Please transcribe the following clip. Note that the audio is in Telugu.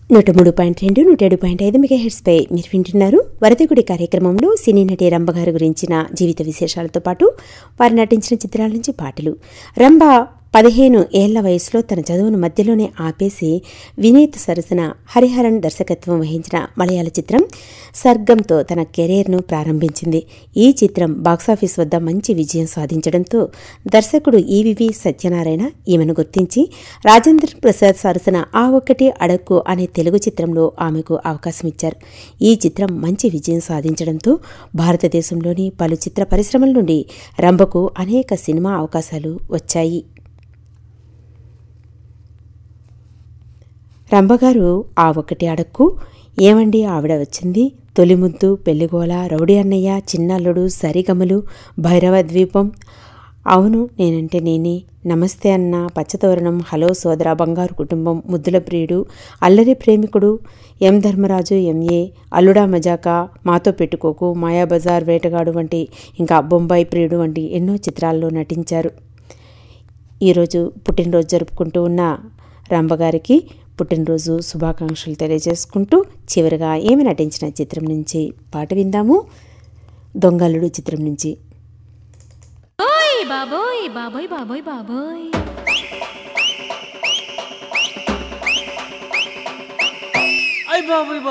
నూట మూడు పాయింట్ రెండు నూట ఏడు పాయింట్ ఐదు మెగా హెడ్స్పై మీరు వింటున్నారు వరదగుడి కార్యక్రమంలో సినీ నటి రంభగారు గురించిన జీవిత విశేషాలతో పాటు వారు నటించిన చిత్రాల నుంచి పాటలు రంభ పదిహేను ఏళ్ల వయసులో తన చదువును మధ్యలోనే ఆపేసి వినీత్ సరసన హరిహరన్ దర్శకత్వం వహించిన మలయాళ చిత్రం సర్గంతో తన కెరీర్ను ప్రారంభించింది ఈ చిత్రం బాక్సాఫీస్ వద్ద మంచి విజయం సాధించడంతో దర్శకుడు ఈవివి సత్యనారాయణ ఈమెను గుర్తించి రాజేంద్ర ప్రసాద్ సరసన ఆ ఒక్కటి అడక్కు అనే తెలుగు చిత్రంలో ఆమెకు అవకాశం ఇచ్చారు ఈ చిత్రం మంచి విజయం సాధించడంతో భారతదేశంలోని పలు చిత్ర పరిశ్రమల నుండి రంభకు అనేక సినిమా అవకాశాలు వచ్చాయి రంభగారు ఆ ఒకటి అడక్కు ఏమండి ఆవిడ వచ్చింది తొలి ముద్దు పెళ్లిగోల రౌడీ అన్నయ్య చిన్నల్లుడు సరిగమలు భైరవ ద్వీపం అవును నేనంటే నేనే నమస్తే అన్న పచ్చతోరణం హలో సోదర బంగారు కుటుంబం ముద్దుల ప్రియుడు అల్లరి ప్రేమికుడు ఎం ధర్మరాజు ఎంఏ అల్లుడా మజాకా మాతో పెట్టుకోకు మాయాబజార్ వేటగాడు వంటి ఇంకా బొంబాయి ప్రియుడు వంటి ఎన్నో చిత్రాల్లో నటించారు ఈరోజు పుట్టినరోజు జరుపుకుంటూ ఉన్న రంభగారికి పుట్టినరోజు శుభాకాంక్షలు తెలియజేసుకుంటూ చివరిగా ఏమి నటించిన చిత్రం నుంచి పాట విందాము దొంగలుడు చిత్రం నుంచి ఓయ్ బాబోయ్ బాబోయ్ బాబోయ్ బాబోయ్ అయ్ బాబోయ్